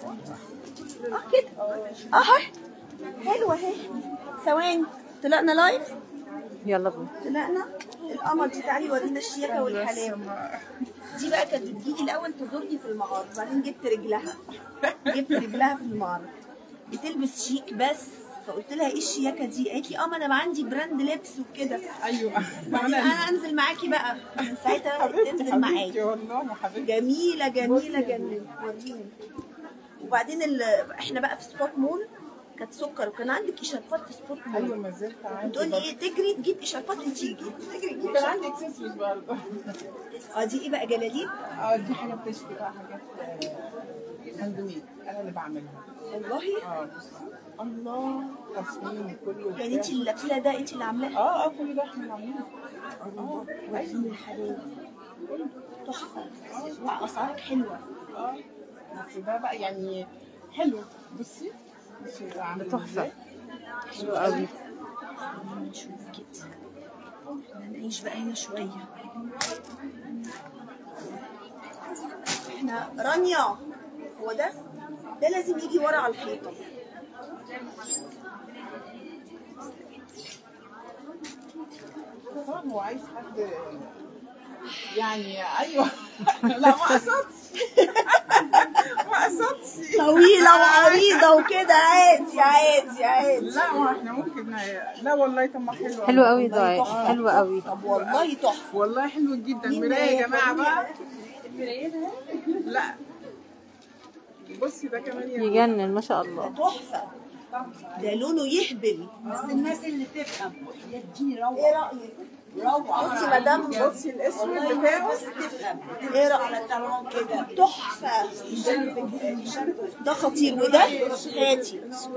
اه كده اهي حلوه اهي ثواني طلعنا لايف يلا بينا طلعنا القمر دي تعالي ورينا الشياكه والحلاوه دي بقى كانت بتجيلي الاول تزورني في المعارض بعدين جبت رجلها جبت رجلها في المعرض بتلبس شيك بس فقلت لها ايه الشياكه دي قالت لي اه ما انا عندي براند لبس وكده ايوه بعدين انا انزل معاكي بقى من ساعتها بقت تنزل حبيبتي معايا والله يا حبيبتي جميله جميله جميله وريني وبعدين ال... احنا بقى في سبوت مول كانت سكر وكان عندك اشاربات في سبوت ايوه مول ما زلت عندي بتقولي برضه. ايه تجري تجيب اشاربات وتيجي تجري تجيب كان عندي اكسسوارز برضه اه دي ايه بقى جلاليب اه دي حاجه بتشتري بقى حاجات هاند ميد انا اللي بعملها والله اه بص الله تصميم كله يعني انت اللي لابساه ده انت اللي عاملاه اه اه كل ده احنا اللي عاملينه اه وريني الحلاوه تحفه واسعارك حلوه اه بس ده بقى يعني حلو بصي بصي ده عامل تحفة. ازاي. حلو قوي خلينا نشوف كده احنا نعيش بقى هنا شويه احنا رانيا هو ده ده لازم يجي ورا على الحيطه طبعا هو عايز حد يعني ايوه لا ما قصدش ما قصدش طويله وعريضه وكده عادي عادي عادي لا ما احنا ممكن لا والله طب ما حلو حلو قوي والله دعاء تحفة. حلو قوي طب والله تحفه والله حلو جدا مين مرايه يا ده؟ جماعه بقى لا بصي ده كمان يا يجنن ما شاء ده الله تحفه ده لونه يهبل بس الناس اللي تفهم يديني روعه ايه رايك روعه بصي مدام بصي الاسود والله بتاعه بس تفهم ايه رايك كده تحفه ده خطير وده هاتي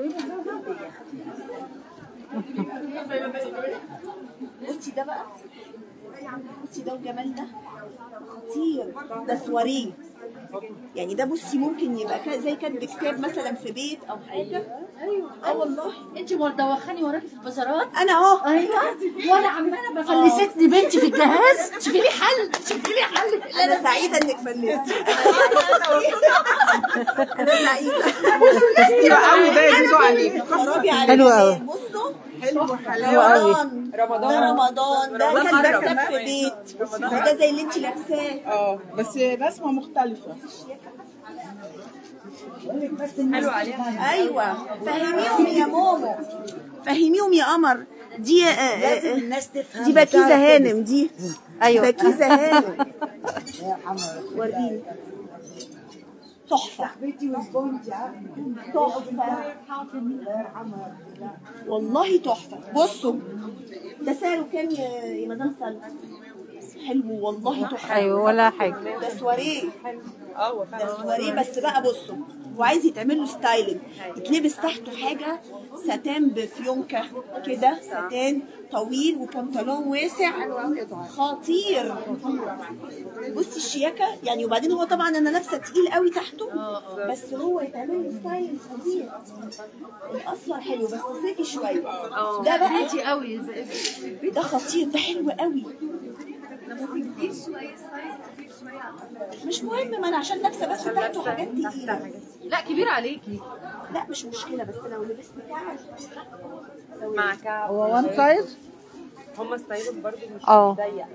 بصي ده بقى بصي ده وجمال ده خطير ده سواريه يعني ده بصي ممكن يبقى كا- زي كاتب كتاب مثلا في بيت او حاجه ايوه اه والله انت مدوخاني وراكي في البازارات انا اهو ايوه وانا عماله بفلستني بنتي في الجهاز شوفي لي حل شوفي لي حل في اللي انا انا سعيده انك فلستي انا سعيده كتير قوي ده يزيدوا عليك خرابي عليك حلو قوي. بصوا حلو حلو حلاوه قوي. رمضان ده رمضان ده كان ده كتاب في بيت ده زي اللي انت لابساه اه بس رسمه مختلفه حلو عليها ايوه فهميهم يا مومو فهميهم يا قمر دي آه، آه، آه، الناس تفهم دي بكيزه هانم دي ايوه بكيزه هانم وريني تحفه بيتي وزبونتي تحفه والله تحفه بصوا ده سعره كام يا يا مدام سلمى حلو والله تحفه ايوه ولا حاجه ده سواريه اه ده سواريه بس بقى بصوا وعايز يتعمل له ستايلنج يتلبس تحته حاجه ساتان بفيونكه كده ساتان طويل وبنطلون واسع خطير بصي الشياكه يعني وبعدين هو طبعا انا لابسه تقيل قوي تحته بس هو يتعمل له ستايل خطير الاصفر حلو بس صيفي شويه ده بقى بيتي قوي ده خطير ده حلو قوي مش مهم ما انا عشان لابسه بس تحته حاجات تقيله لا كبير عليكي لا مش مشكله بس لو لبست كعب مع كعب هو وان سايز هم ستايلهم برضه مش اه ضيق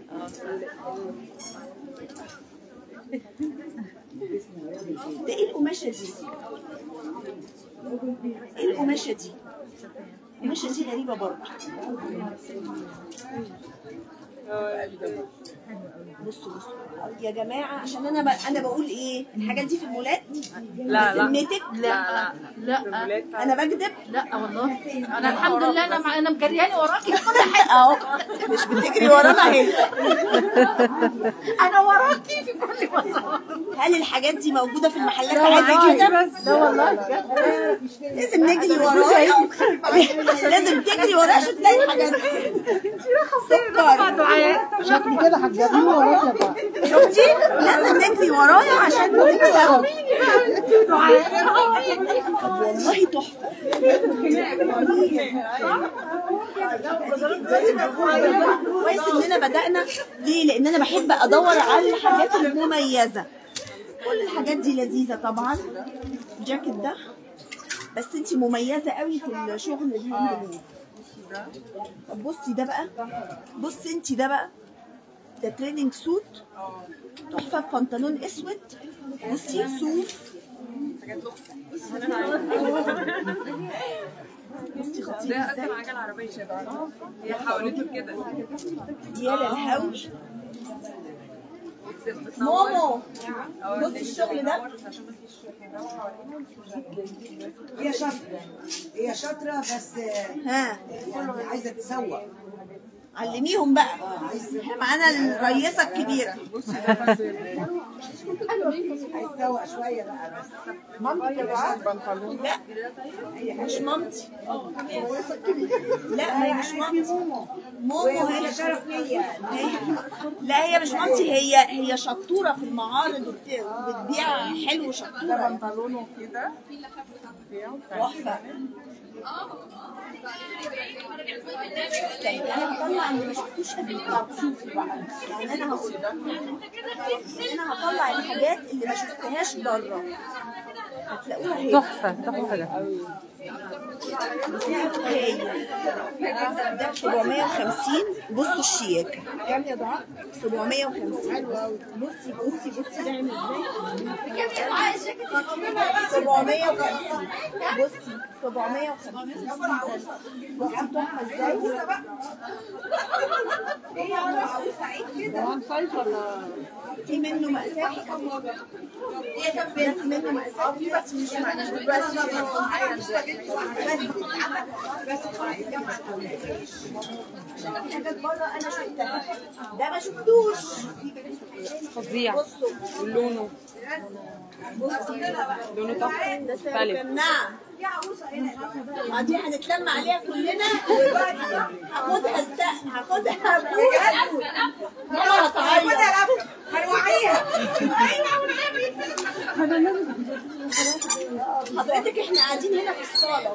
ده ايه القماشه دي؟ ايه القماشه دي؟ القماشه دي غريبه برضه بصوا بصوا يا جماعه عشان انا ب... انا بقول ايه الحاجات دي في المولات لا لا ذمتك لا لا انا بكذب لا والله انا الحمد لله انا مع... انا مجرياني وراكي في كل حته اهو مش بتجري ورانا اهي انا وراكي في كل مكان هل الحاجات دي موجوده في المحلات عادي كده لا والله بجد لازم نجري ورايا لازم تجري ورايا عشان تلاقي الحاجات دي سكر شكلي كده هتجربيه وراك بقى شفتي لازم نجري ورايا عشان نكسب والله تحفه كويس اننا بدانا ليه لان انا بحب ادور على الحاجات المميزه كل الحاجات دي لذيذه طبعا الجاكيت ده بس انت مميزه قوي في الشغل الهاند طب بصي ده بقى بصي انت ده بقى ده تريننج سوت تحفه بنطلون اسود بصي صوف بصي خطير ده ازاي اصلا عجل عربيه هي حولته كده ديال الهوش ماما بصي الشغل ده هي شاطرة هي شاطرة بس ها يعني عايزة تسوق علميهم بقى احنا معانا الرئيسه الكبيره عايز تسوق شوية بقى بس مامتي بقى لا مش مامتي لا ما هي مش مامتي ماما هي وهي شرف ليا هي لا هي مش مامتي هي هي شطوره في المعارض وبت- وبتبيع حلو شطوره ده بنطلونه كده تحفه استني انا هطلع اللي ما شفتوش قبل كده شوفي بقى يعني انا هقول انا هطلع الحاجات اللي ما شفتهاش بره هتلاقوها هي تحفة تحفة ده هي ده 750 بصوا الشياكه كام يا دعاء؟ 750 بصي بصي بصي ده عامل ازاي 750 بصي 750 بصي تحفه ازاي ده سايز ولا في منه مقاسات ده في منه مقاسات في بس مش معناش دلوقتي عشان في حاجات بره انا شفتها ده ما شفتوش فظيع بصوا ولونه بصي لونه تحفه ده سعر مختلف كام نعم ما دي هنتلم عليها كلنا هاخدها است هاخدها بجد ماما هتعيط هنوعيها حضرتك احنا قاعدين هنا في الصالة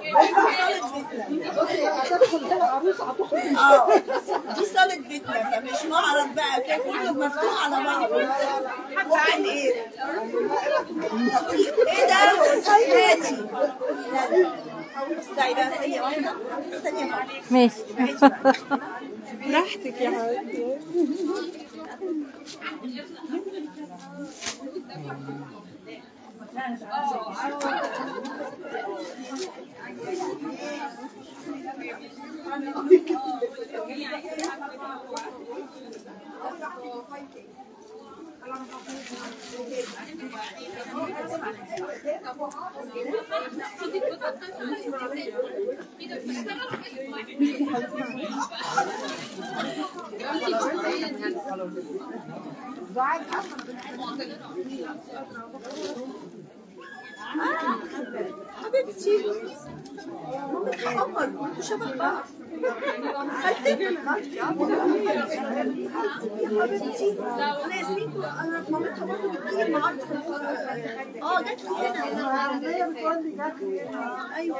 صالة بيتنا اه دي صالة بيتنا فمش معرض بقى كده كله مفتوح على بعضه ممكن ايه؟ ايه ده؟ هاتي لا لا استني بقى ثانية واحدة ثانية واحدة ماشي براحتك يا حبيبتي حبيبتي مامتها قمر انتوا شبه بعض خالتك حبيبتي انا ياسمين كنت- انا مامتها برضه بتجيلي المعارض في القاهره اه جات لي هنا ايوه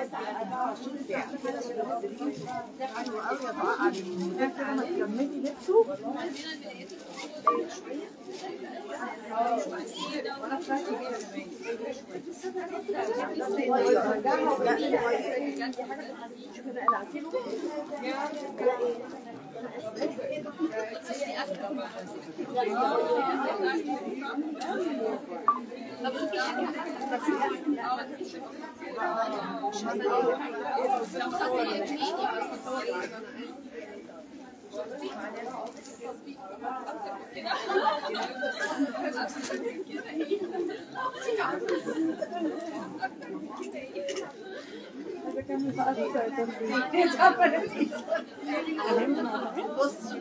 بصي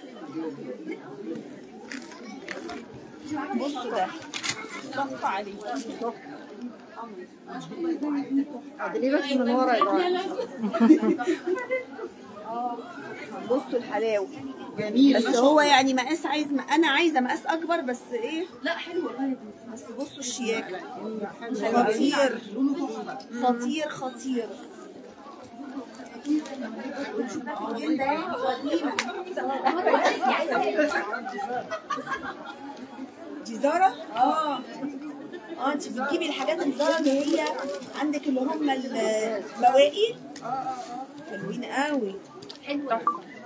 بصوا ده تحفه عليه ليه بس من ورا يا جماعة بصوا الحلاوه جميل بس هو يعني مقاس عايز انا عايزه مقاس اكبر بس ايه لا حلوه بس بصوا الشياكه خطير خطير خطير دي زارة؟ اه اه انت بتجيبي الحاجات الزارة اللي هي عندك اللي هم البواقي حلوين قوي حلوه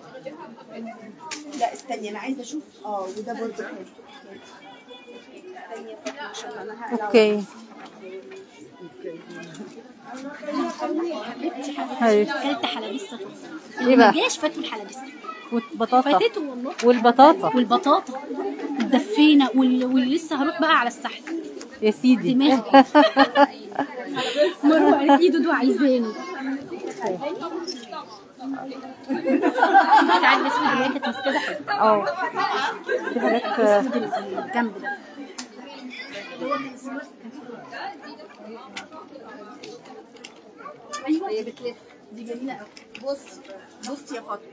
لا استني انا عايزه اشوف اه وده برضه حلو استني يا فاطمة عشان انا هقلع اوكي حبيبتي اكلت حلبسه ايه بقى؟ ما جاش فاتوا الحلبسه والبطاطا فاتته والله والبطاطا والبطاطا الدفينه وال- واللي لسه هروح بقى على الساحل يا سيدي دماغي مروه قالت لي دودو عايزاني تعالي الاسود اللي هي كانت ماسكه ده حلو اه في حاجات آه، الجنب ده ايوه هي بتلف دي جميله قوي بص بص يا فاطمه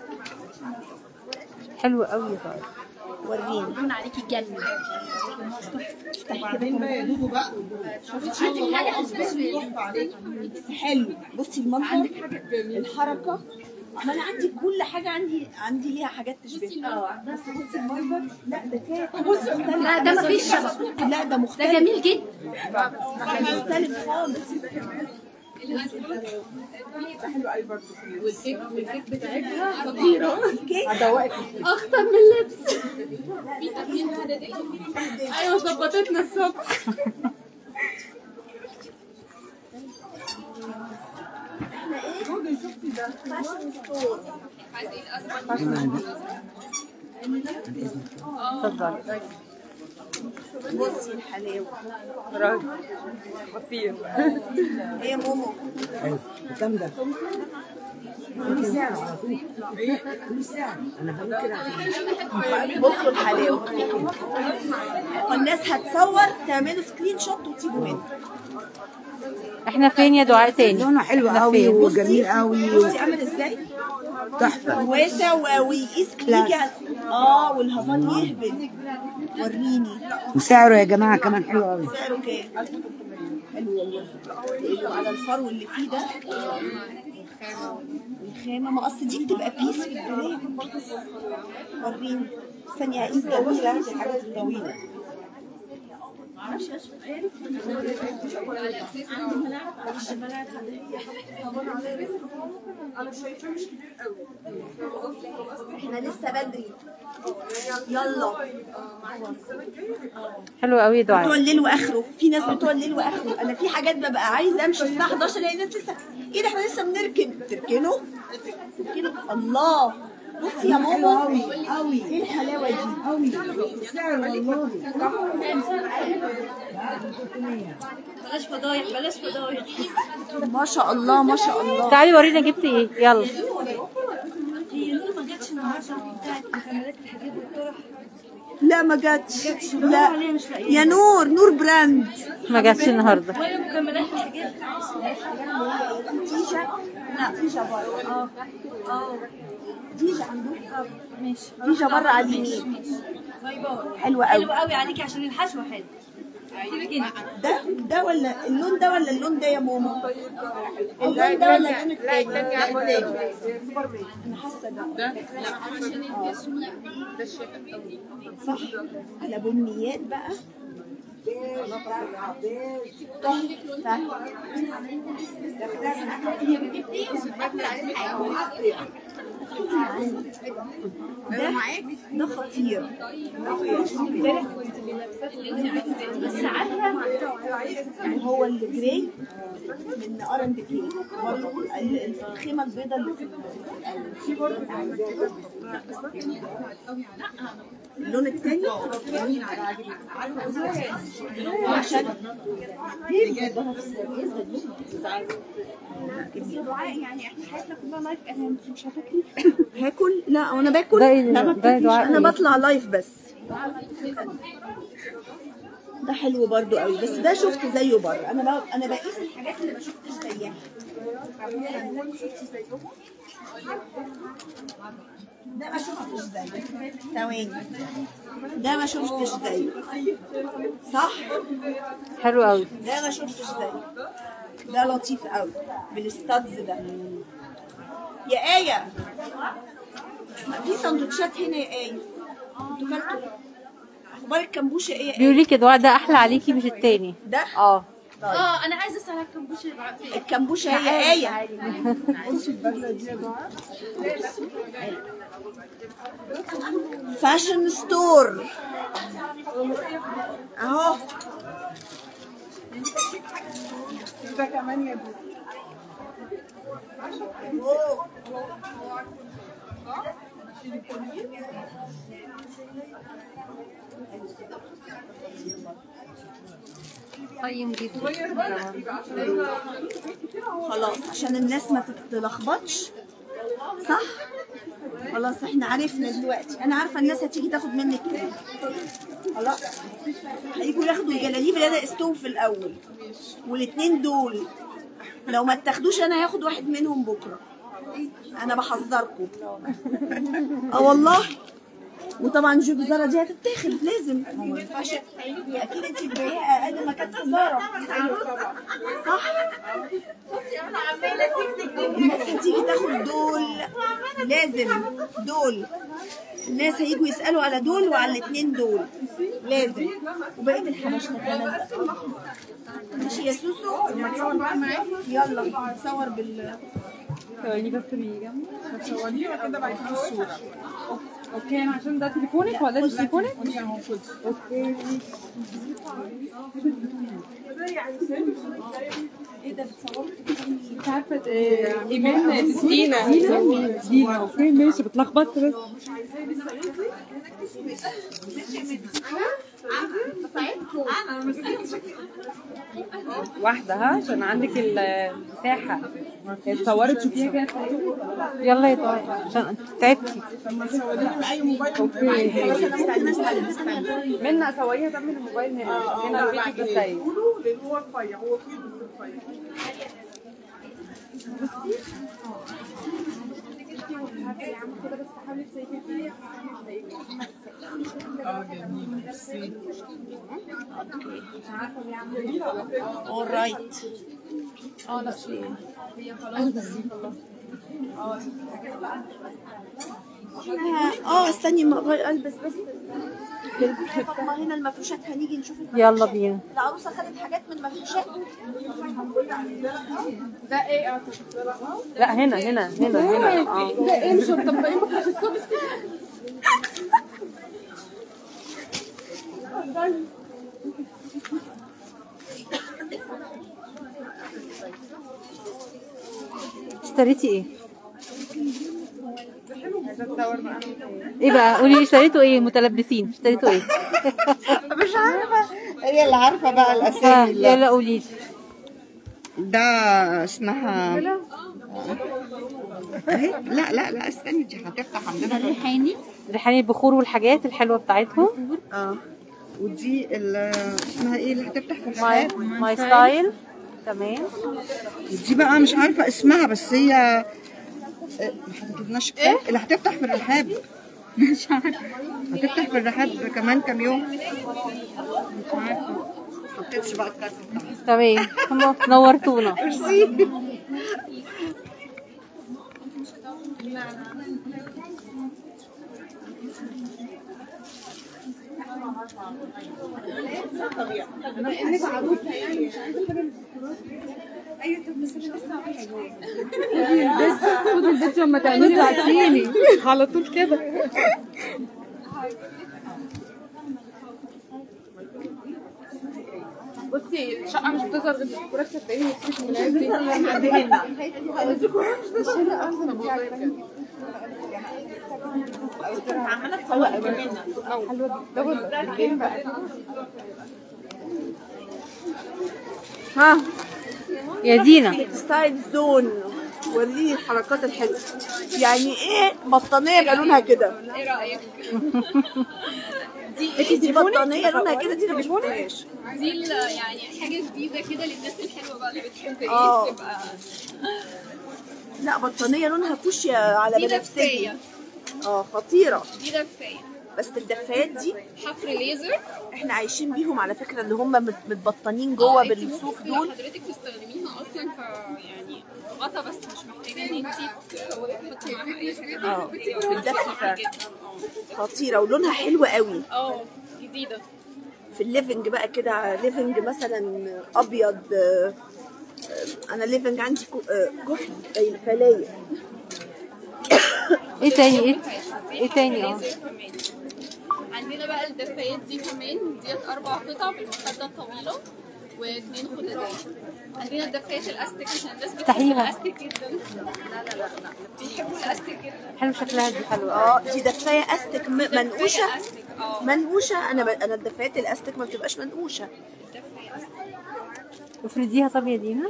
حلوة قوي طيب وريني لون عليكي جنة وبعدين بقى يا دوبو بقى شفتي حاجه بس حلو بصي المنظر الحركه ما انا عندي كل حاجه عندي عندي ليها حاجات تشبه بس بصي المنظر لا ده كان بصي لا ده مفيش شبه لا ده ده مختلف جميل جدا مختلف خالص اوكي اخطر من اللبس ايوه ظبطتنا الصبح فاشن ستور اتفضلي بصي الحلاوه راجل خطير هي مومو كام ده؟ كل ساعة على طول كل ساعة أنا بقول كده عشان بصوا الحلاوه والناس هتصور تعملوا سكرين شوت وتيجوا هنا احنا فين يا دعاء تاني لونه حلو احنا قوي فين؟ وجميل قوي بصي عامل ازاي تحفة واسع و- ويقيس كليكي اه والهافان يهبل وريني وسعره يا جماعة كمان حلو قوي سعره كام؟ حلو والله حلو على الفرو اللي فيه ده الخامة ما اصل دي بتبقى بيس في الدولاب وريني استني هقيس طويلة دي الحاجات الطويلة احنا لسه بدري يلا حلو قوي يا بتوع دعاء الليل واخره في ناس بتوع الليل واخره انا في حاجات ببقى عايزه امشي الساعه 11 الاقي ناس لسه ايه ده احنا لسه بنركن تركنوا تركنوا الله بصي يا ماما قوي قوي ايه الحلاوه دي قوي سعره والله بلاش فضايح بلاش فضايح ما شاء الله ما شاء الله تعالي ورينا جبتي ايه يلا هي نور ما جاتش النهارده بتاعت مكملات الحاجات والطرح لا ما جاتش لا يا نور نور براند ما جاتش النهارده ولا مكملات الحاجات تيجا لا تيجا بره اه اه تيجا عندك ماشي تيجا بره على اليمين حلوه قوي حلو قوي عليكي عشان الحشوه حلو سيبك انت ده ده ولا اللون ده ولا اللون ده يا ماما اللون ده ولا اللون التاني انا حاسه ده صح على بنيات بقى ده ده خطير بس عارفه وهو الجراي من ار اند كي برضه ال- الخيمه البيضاء اللي في في برضه اللون الثاني عشان يعني احنا حياتنا كلها لايف انا مش هتاكلي هاكل لا وانا باكل ده إيه لا ده؟ ما ده بتاكليش دعاء انا إيه؟ بطلع لايف بس ده حلو برضو قوي بس ده شفت زيه بره انا بق... انا بقيس الحاجات اللي ما شفتش زيها شفتي زيهم ده ما شفتش زيه ثواني ده ما شفتش زيه صح حلو قوي ده ما شفتش زيه ده لطيف قوي بالستادز ده يا آية في سندوتشات هنا يا آية انتوا كلتوا اخبار الكمبوشه ايه بيقول لك يا دعاء ده احلى عليكي مش التاني ده اه اه انا عايزه اسال على الكمبوشه اللي بعد فين الكمبوشه هي ايه بصي البدله دي يا دعاء فاشن ستور اهو ده كمان يا دعاء قيم جدا خلاص عشان الناس ما تتلخبطش صح خلاص احنا عرفنا دلوقتي انا عارفه الناس هتيجي تاخد منك كام خلاص هيجوا ياخدوا الجلاليب اللي انا قستهم في الاول والاتنين دول لو ما اتاخدوش انا هاخد واحد منهم بكره انا بحذركم اه والله وطبعا جوب زارا دي هتتاخد لازم ما ينفعش اكيد انت بتبيعيها اقل ما كانت في زارا صح الناس هتيجي تاخد دول لازم دول الناس هيجوا يسألوا على دول وعلى الاتنين دول لازم وبقية الحبشة كمان ماشي يا سوسو يلا نصور بال ثواني بس بيجي تصوريه وكده بعد كده الصوره اوكي انا عشان ده تليفونك ولا ده تليفونك ودي اهو خدي اوكي مش عارفه آه، ايمان دينا دينا اوكي ماشي بتلخبط بس واحدة ها عشان عندك المساحة اتصورت شوفيها كده يلا يا دعاء عشان تعبتي لما تصوريني باي موبايل منا صوريها ده من الموبايل هنا هنا الفيديو ده سايب قولوا لان هو رفيع هو طويل بس رفيع اه جميل ميرسي alright اه استني ما أغير- البس بس ما هنا المفروشات هنيجي نشوف المفروشات. يلا بينا العروسه خدت حاجات من المفروشات لا هنا هنا هنا هنا اه اشتريتي ايه؟ ايه بقى قولي لي اشتريتوا ايه متلبسين اشتريتوا ايه؟ مش عارفة هي اللي عارفة بقى ها الأسامي اللي- يلا قولي لي ده اسمها اهي لا لا لا استني دي هتفتح عندنا ريحاني ريحاني البخور والحاجات الحلوه بتاعتهم اه ودي ال- اسمها ايه اللي هتفتح في ماي الرحاب ماي ستايل تمام دي بقى مش عارفة اسمها بس هي آه، ما حطيتلناش كتاب اللي هتفتح في الرحاب مش عارفة هتفتح في الرحاب كمان كام يوم مش عارفة ما حطيتش بقى الكارت بتاعها تمام خلاص نورتونا خد البيت لما تعملي بعتيلي على طول كده بصي الشقة مش بتظهر غير في الكورة صدقيني مش من العيب ها يا دينا ستايل زون وريني الحركات الحلوه يعني ايه بطانيه يبقى لونها كده ايه رايك دي دي بطانيه لونها كده دي انا مش شفتهاش دي ال- يعني حاجه جديده كده للناس الحلوه بقى اللي بتحب آه. ايه تبقى لا بطانيه لونها فوشيا على دي بنفسجي دفايه اه خطيره دي دفايه بس الدفايات دي حفر ليزر احنا عايشين بيهم على فكره اللي هم مت- متبطنين جوه آه، انتي بالصوف ممكن لو دول حضرتك تستخدميها اصلا ك يعني غطا بس مش محتاجه ان انت تحطي معاها اي حاجه اه بتدفي بتدفي فعلا. جدا خطيره ولونها حلو قوي اه دي جديده في الليفنج بقى كده ليفنج مثلا ابيض آه، آه، انا ليفنج عندي كو- آه، كحل زي الفلايه ايه تاني ايه ايه تاني اه ليزر كمان عندنا بقى الدفايات دي كمان ديت اربع قطع بالمخده الطويله واثنين خدادين عندنا الدفايات الاستيك عشان الناس بتحب افتحيها. الاستيك جدا لا لا لا لا بيحبوا الاستيك جدا حلو شكلها دي حلوة اه دي دفايه استك م- منقوشه دفاية استيك اه منقوشه انا ب... انا الدفايات الاستك ما بتبقاش منقوشه دفاية استيك افرديها طب يا دينا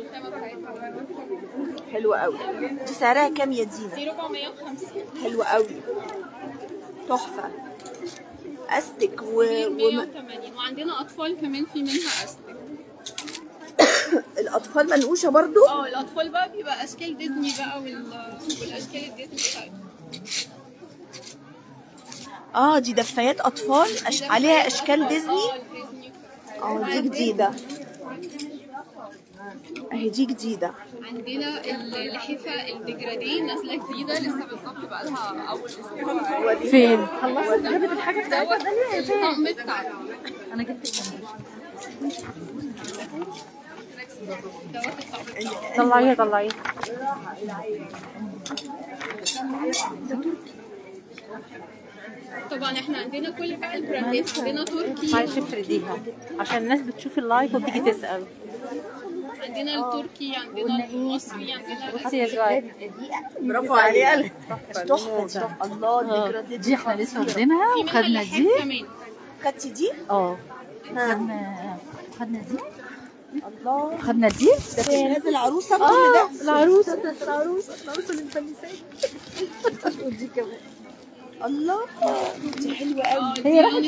حلوه قوي دي سعرها كام يا دينا دي 450 حلوه قوي تحفه استك و... دي وم... 180 وعندنا اطفال كمان في منها استيك الاطفال منقوشه برضو اه الاطفال بقى بيبقى اشكال ديزني بقى وال... والاشكال الديزني بتاعتهم اه دي دفايات اطفال أش... عليها اشكال ديزني اه الديزني اه دي جديده اهي دي جديده عندنا اللحفه الديجرادي نازله جديده لسه بالظبط بقى لها اول اسبوع فين جابت الحاجه بتاعتها الطقم بتاعها انا جبت دوت الطقم طلعيها طلعيها طبعا احنا عندنا كل بقى البراندات عندنا تركي معلش افرديها عشان الناس بتشوف اللايف وبتيجي تسأل عندنا التركي عندنا المصري عندنا بصي يا جواد برافو عليها تحفه تحفه الله دي دي احنا لسه واخدينها في منها وخدنا اللحاف دي كمان خدتي دي اه ها خدنا خدنا دي الله خدنا دي ده في جهاز العروسه كل ده العروسه الله دي حلوه قوي اه هي راحت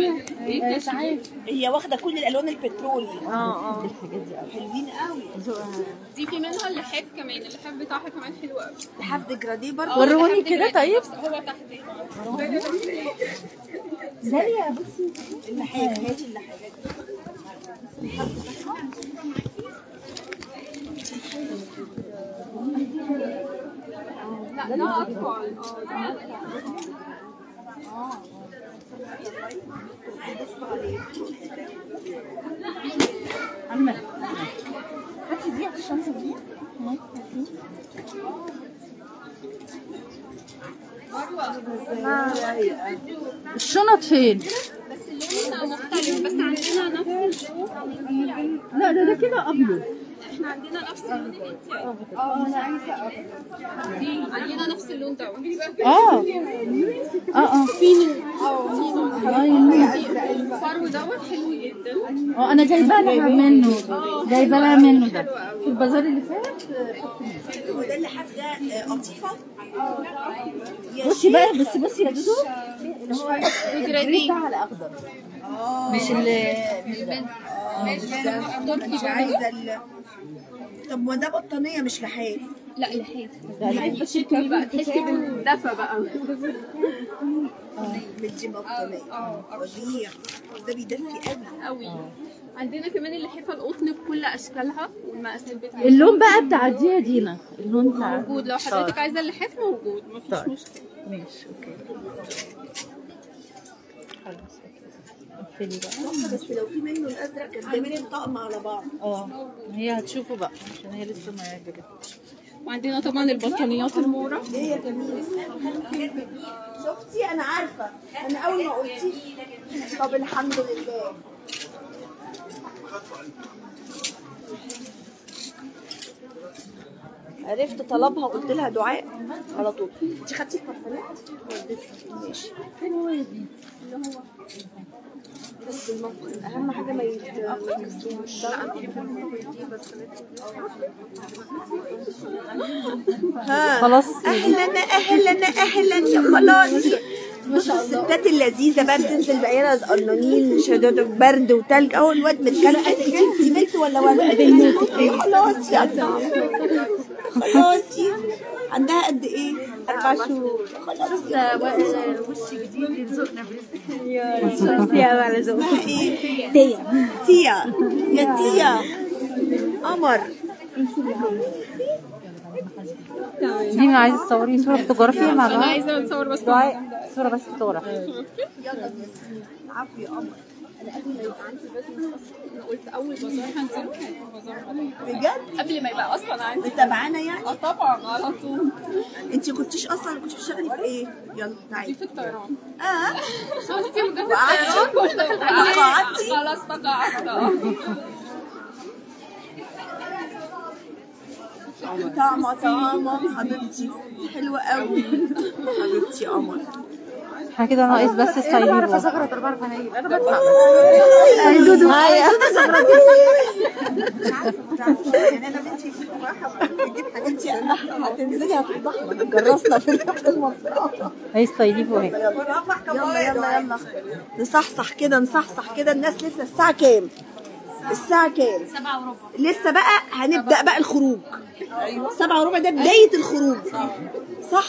هي واخده كل الالوان البترولي اه اه حلوين قوي دي في منها اللحاف كمان اللحاف بتاعها كمان حلو قوي لحاف ديجرادي برضه اه، وروني اللحاف كده دلوقتي طيب. بس هو تحت اللحاف هاتي اللحاف لا ده اطفال اه عمال الشنط فين؟ بس اللون مختلف بس عندنا نفس اللون لا ده ده كده ابيض احنا عندنا نفس اللون اللي انت اه انا عايزه دي عندنا نفس اللون ده اه اه اه في الفرو دوت حلو جدا اه انا جايبه لها منه جايبه لها منه ده في البازار اللي فات وده اللحاف ده آه، قطيفه يا بصي بقى بس بصي يا دودو ديجرادي على اخضر مش اللي مش عايزه ال... طب ما ده بطانيه مش لحاف لا لحاف لحاف بس شكلي بقى تحسي بالدفى بقى مدي بطانيه فظيع ده بيدفي قوي قوي عندنا كمان اللحافه القطن بكل اشكالها والمقاسات بتاعتها اللون بقى بتاع دي يا دينا اللون بتاع موجود لو حضرتك عايزه اللحاف موجود مفيش طيب. مشكله ماشي اوكي خلاص قفلي بقى بس لو في منه الازرق كان جايبين الطقم على بعض اه هي هتشوفوا بقى عشان هي لسه ما جابتش وعندنا طبعا البطانيات المورة ايه يا جميل شفتي انا عارفه انا اول ما قلتي طب الحمد لله عرفت طلبها وقلت لها دعاء على طول انت خدتي البرفانات ماشي بس الموقف اهم حاجه ما يت- ما يكسروش ها خلاص اهلا اهلا اهلا خلاص بصوا الستات اللذيذه بقى بتنزل بعيالها قرنانين شداد برد وتلج اهو الواد متكلم دي بنت ولا ولد خلاص يا خلاص عندها قد ايه؟ اربع شهور خلاص يا وش جديد يرزقنا اسمها ايه؟ تيا تيا يا تيا قمر دينا عايزه تصوري صوره فوتوغرافيه مع انا بعض عايزه اتصور بس دعاء صورة بس صورة عفو يا قمر انا قبل ما يبقى عندي بزنس اصلا انا قلت اول بازار هنزله هيبقى بازار غالية. بجد قبل ما يبقى اصلا عندي متابعانا يعني اه طبعا على طول انت كنتيش اصلا كنت بتشتغلي في ايه يلا دي تعالي في الطيران اه شفتي وده في وقعدتي؟ الطيران كله وقعدتي؟ خلاص تقاعدت اه طعمة طعمة حبيبتي حلوة قوي حبيبتي قمر احنا كده ناقص بس ستايليفو دودو معايا انت هتنزلي هتفضحنا جرسنا في في المنطقة اهي ستايليفو اهي يلا يلا يلا نصحصح كده نصحصح كده الناس لسه الساعة كام؟ الساعة كام؟ سبعة وربع لسه بقى هنبدأ بقى الخروج سبعة وربع ده بداية الخروج صح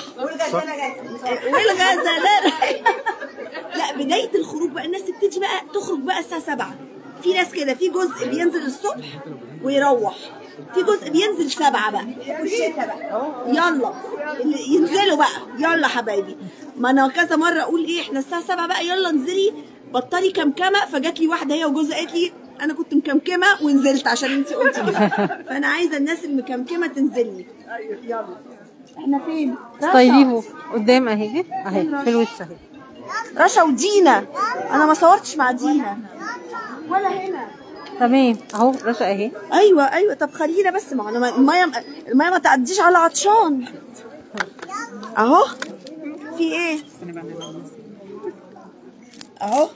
والغزالة لا بداية الخروج بقى الناس تبتدي بقى تخرج بقى الساعة سبعة في ناس كده في جزء بينزل الصبح ويروح في جزء بينزل سبعة بقى والشتا بقى يلا اللي ينزلوا بقى يلا حبايبي ما انا كذا مرة اقول ايه احنا الساعة سبعة بقى يلا انزلي بطلي كمكمة فجات لي واحدة هي وجوزها قالت لي انا كنت مكمكمة ونزلت عشان انت قلتي كده فانا عايزة الناس المكمكمة تنزل لي يلا احنا فين؟ ستايليفو قدام اهي اهي في الوش اهي رشا ودينا انا ما صورتش مع دينا ولا هنا تمام اهو رشا اهي ايوه ايوه طب خلينا بس ما انا ما- الميه الميه ما تعديش على عطشان اهو في ايه اهو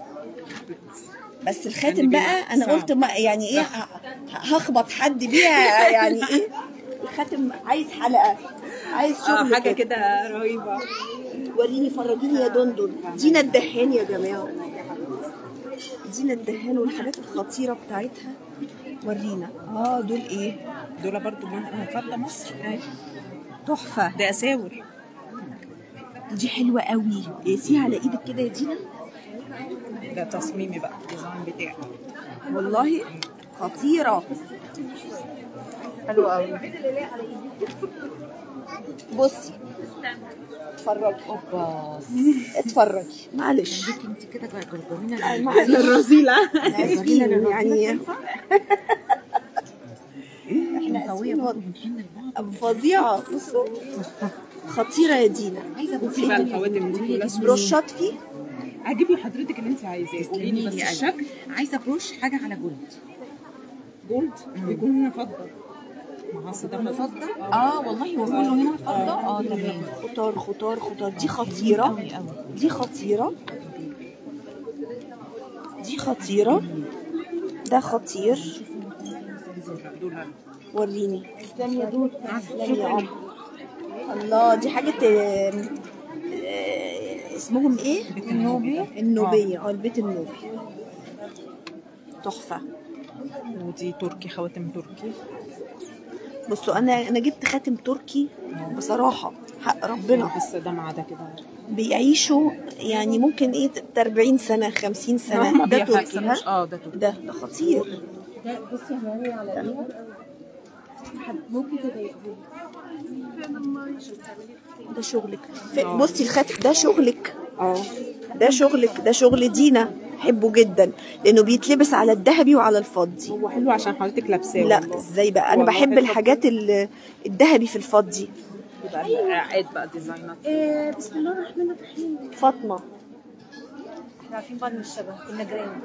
بس الخاتم بقى انا قلت ما يعني ايه ه- ه- هخبط حد بيها يعني ايه الخاتم عايز حلقه عايز شغل حاجه كده رهيبه وريني فرجيني يا دندن دينا الدهان يا جماعه دينا الدهان والحاجات الخطيره بتاعتها ورينا اه دول ايه دول برضو من فضه مصر تحفه ده اساور دي حلوه قوي قيسيها على ايدك كده يا دينا ده تصميمي بقى الديزاين بتاعي والله خطيره حلو قوي بصي اتفرجي اوبا اتفرجي معلش انت كده جرجرينا معلش الرذيله آسفين يعني احنا قوية آسفين برضه بنحن لبعض فظيعه بصوا خطيره يا دينا عايزه ابص بقى الخواتم دي كلها بروشات فيه هجيب لحضرتك اللي انت عايزاه قولي لي بس الشكل عايزه بروش حاجه على جولد جولد ويكون فضه ما اصل ده فضه اه والله هو كله هنا فضه اه تمام خطار خطار خطار دي خطيره دي خطيره دي خطيره ده خطير وريني تسلم يا دود تسلم يا عمر الله دي حاجة آم، آه، اسمهم ايه؟ النوبي النوبية اه البيت النوبي تحفة ودي تركي خواتم تركي بصوا انا انا جبت خاتم تركي بصراحة حق ربنا بس ده مع ده كده بيعيشوا يعني ممكن ايه 40 سنة 50 سنة ما ده تركي ها؟ بيحسنوش اه ده تركي ده ده خطير ده شغلك ف- بصي الخاتم ده شغلك اه ده شغلك ده شغل دينا بحبه جدا لانه بيتلبس على الذهبي وعلى الفضي هو حلو عشان حضرتك لابساه لا والله. ازاي بقى انا والله بحب حلو. الحاجات ال- الذهبي في الفضي يبقى قاعد بقى ديزاينات بسم الله الرحمن الرحيم فاطمه عارفين بعض من الشبه كنا جيران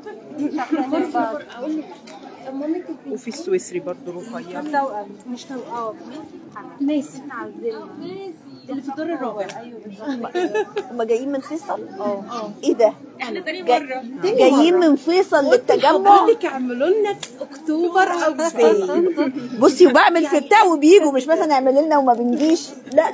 وفي السويسري برضو رفيع توأم مش توأم ماشي اللي في الدور الرابع هم جايين من فيصل اه ايه ده احنا تاني جاي- مره جايين من فيصل للتجمع حضرتك اعملوا لنا في اكتوبر او فين بصي وبعمل في بتاع وبيجوا مش مثلا يعمل لنا وما بنجيش لا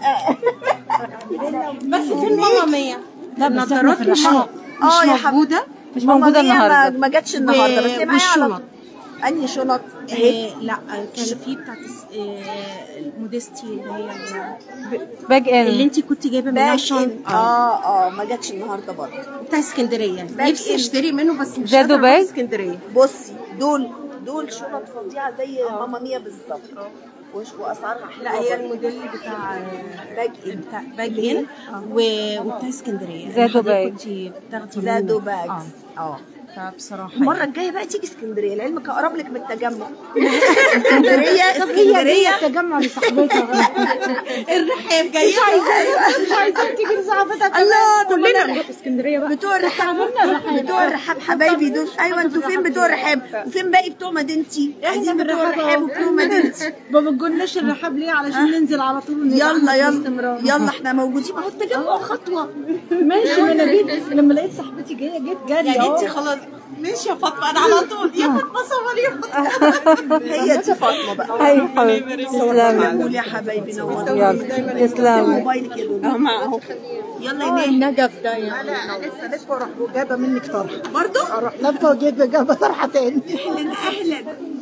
بس فين ماما مية لا بس احنا في مش الرحاب اه يا حبيبي مش ماما موجودة ميا ما- النهارده ما جاتش النهارده بس هي معايا على والشنط. انهي شنط اهي إيه لا كان في بتاعت الس- إيه المودستي اللي هي باج اللي ان انت كنت جايبه منها باك شنط إن. اه اه ما جاتش النهارده برضه بتاع اسكندريه باك نفسي إن. اشتري منه بس مش زادوا قادرة أروح باج؟ اسكندريه بصي دول دول شنط فظيعه زي ماما ميا بالظبط وش- واسعارها حلوه لا هي برضه. الموديل بتاع باج ان بتاع باجين و- وبتاع اسكندريه زادو باج. كنت بتاخدي زادو منه. باج. اه اه فبصراحه المره الجايه بقى تيجي اسكندريه لعلمك اقرب لك من التجمع اسكندريه اسكندريه تجمع لصاحبتها الرحاب جايه مش عايزين تيجي لصاحبتها الله طب كلنا أنا- نروح اسكندريه بقى بتوع الرحاب بتوع الرحاب حبايبي دول ايوه انتوا فين بتوع الرحاب وفين باقي بتوع مدينتي عايزين من بتوع الرحاب الرحاب أهو. وبتوع مدينتي ما بتقولناش الرحاب ليه علشان ننزل على طول ونبقى يلا إحنا يلا باستمرار. يلا احنا موجودين ما هو التجمع خطوه ماشي ما انا جيت لما لقيت صاحبتي جايه جيت جري يعني اهو انت خلاص ماشي يا فاطمه انا على طول يا فاطمه صوري يا فاطمه هي دي فاطمه بقى اي حبيبتي تسلمي قول يا حبايبي نورتوني يلا تسلمي موبايلك يا دودو اه ما اهو يلا يا ناهي النجف ده يعني انا لسه لسه اروح جايبه منك طرح برضو اروح لفه وجيت جايبه طرحه تاني اهلا اهلا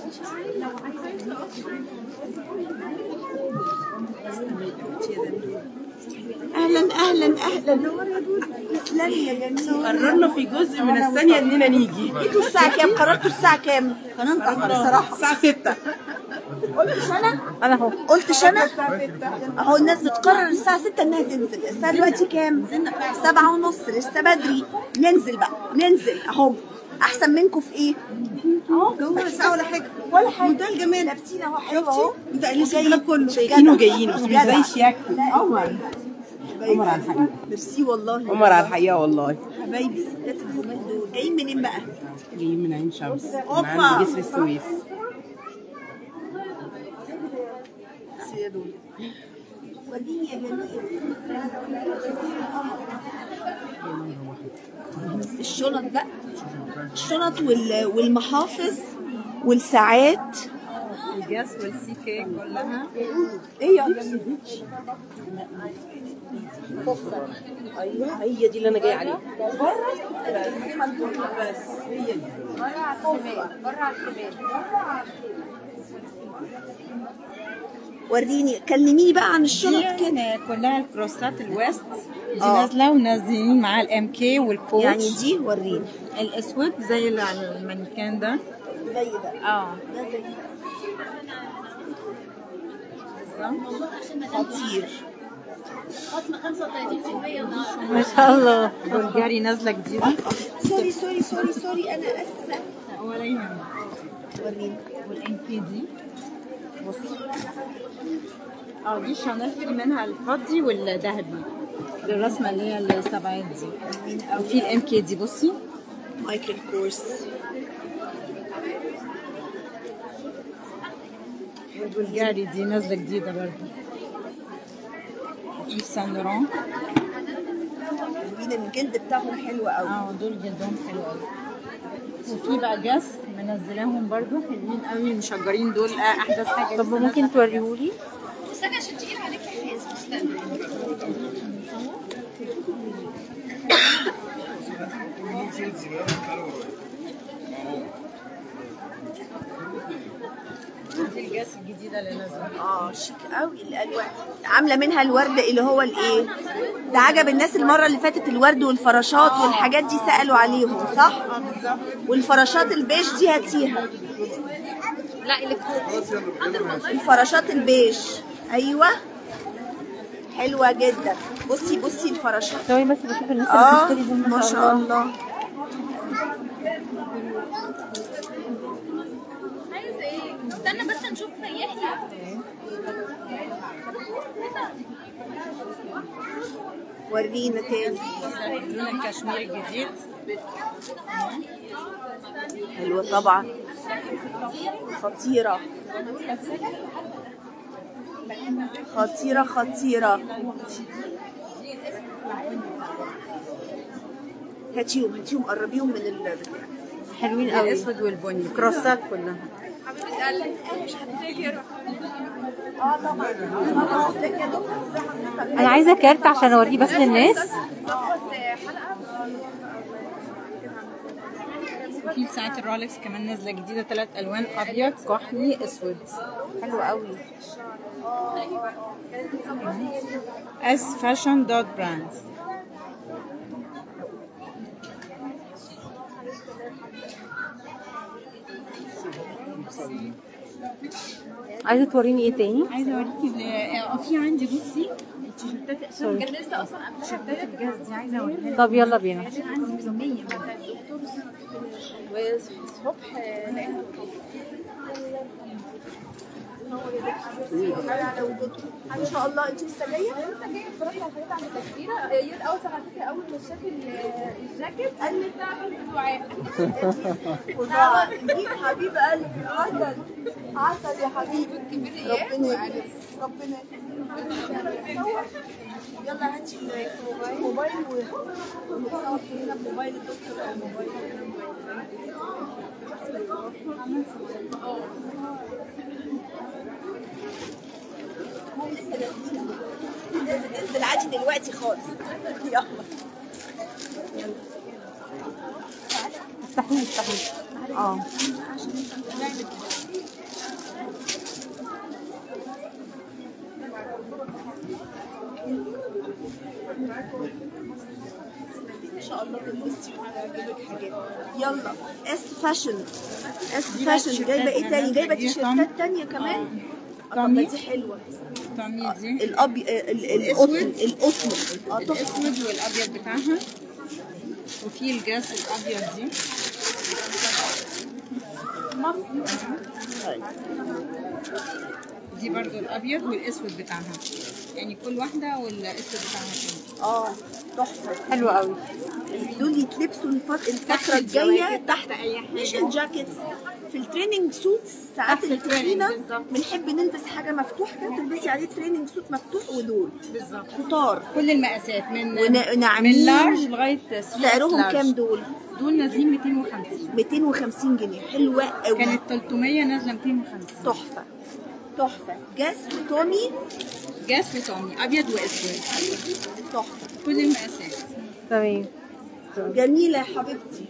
اهلا اهلا اهلا تسلمي يا جميل قررنا في جزء من الثانية اننا نيجي انتوا الساعة كام؟ قررتوا الساعة كام؟ انا متأخر الصراحة الساعة 6 قلتش انا؟ انا اهو قلتش انا؟ اهو الناس بتقرر الساعة 6 انها تنزل، الساعة دلوقتي كام؟ سبعة ونص لسه بدري، ننزل بقى، ننزل اهو أحسن منكم في إيه؟ أهو جوه ساعه ولا حاجه ولا حاجة منتهى الجمال لابسين أهو حلو أهو ده اللي وجايين. الكلاب كله شايفين وجايين بس مش جدع. زي شياكة قمر قمر على الحقيقة ميرسي والله قمر على الحقيقة والله حبايبي الستات الجمال دول جايين منين بقى؟ جايين من عين شمس أوبا. من عند جسر السويس ميرسي يا دول وديني يا جميل الشنط بقى الشنط وال- والمحافظ والساعات الجاس والسي كيك كلها ايه يا جميل ايوه هي دي اللي انا جاي عليها وريني كلميني بقى عن الشنط كده دي كلها الكروسات الويست دي آه. نازله ونازلين معاها الام كي والكوتش يعني دي وريني الاسود زي اللي على المانيكان ده زي ده اه ده زي ده خطير خصم 35% ما شاء الله بلجاري نازله جديده سوري سوري سوري سوري انا اسفه ولا يهمك وريني والام كي دي بصي اه دي شانيل في منها الفضي والذهبي الرسمه اللي هي السبعات دي وفي الام كي دي بصي مايكل كورس والبلجاري دي نازله جديده برضه في سان لوران ورينا الجلد بتاعهم حلو قوي اه دول جلدهم حلو قوي وفي بقى جاس منزلاهم برضو حلوين قوي مشجرين دول آه، احدث حاجه طب لسه ممكن توريهولي استنى عشان تقيل عليك يا حازم استنى دي الجاس الجديده اللي نازله اه شيك قوي الالوان عامله منها الورد اللي هو الايه ده عجب الناس المره اللي فاتت الورد والفراشات والحاجات دي سالوا عليهم صح اه بالظبط والفراشات البيج دي هاتيها لا الكتروني الفراشات البيج ايوه حلوه جدا بصي بصي الفراشات ثواني بس بشوف الناس اه اللي بتشتري دول ما شاء الله عايز ايه استنى بس نشوف يحيى ورينا تاني لون الكشمير الجديد حلوه طبعا خطيره خطيره خطيره هاتيهم هاتيهم قربيهم من ال حلوين قوي الاسود والبني كروسات كلها اه طبعا انا عايزه كارت عشان اوريه بس للناس في ساعات الرولكس كمان نازله جديده ثلاث الوان ابيض كحلي اسود حلو قوي اس فاشن دوت براند عايزه توريني ايه تاني عايزه اوريكي ال- اه في عندي بصي التيشيرتات سوري. كان لسه اصلا التيشيرتات الجاز دي عايزه اوريها لك طب يلا بينا عشان عندي ميزانيه والصبح لقينا ما شاء الله انت لسه جايه اتفرجت على حاجات عن التكفيره يد اول على فكره اول ما شاف ال- الجاكيت قال لي بتعمل دعاء وزعل دي حبيب قلبي عسل عسل يا حبيبي ربنا يكرمك. ربنا يكرمك. يلا هاتي الموبايل ونتصور هنا بموبايل الدكتور او موبايل هو لسه نازلين ننزل عادي دلوقتي خالص يلا افتحيه افتحيه اه ان شاء الله تلبسي وهجيبك حاجات يلا اس فاشن اس فاشن جايبه ايه تاني جايبه تيشيرتات تانية كمان آه، طب ما دي حلوه طعمية دي الابي ال- القطن القطن اه تحفه الاسود والابيض بتاعها وفي الجاز الابيض دي دي برضو الابيض والاسود بتاعها يعني كل واحده والاسود بتاعها تاني اه تحفه حلو قوي دول يتلبسوا الفت- الفتره الجايه تحت اي حاجه مش الجاكيتس في التريننج سوتس ساعات التخينه بنحب نلبس حاجه مفتوحه كده تلبسي عليه تريننج سوت مفتوح ودول بالظبط كتار كل المقاسات من وناعمين. من لارج لغايه سعرهم لارج. كام دول؟ دول نازلين 250 250 جنيه حلوه قوي كانت 300 نازله 250 تحفه تحفه جاس وتومي جاز وطعمي ابيض واسود تحفه كل المقاسات تمام جميله يا حبيبتي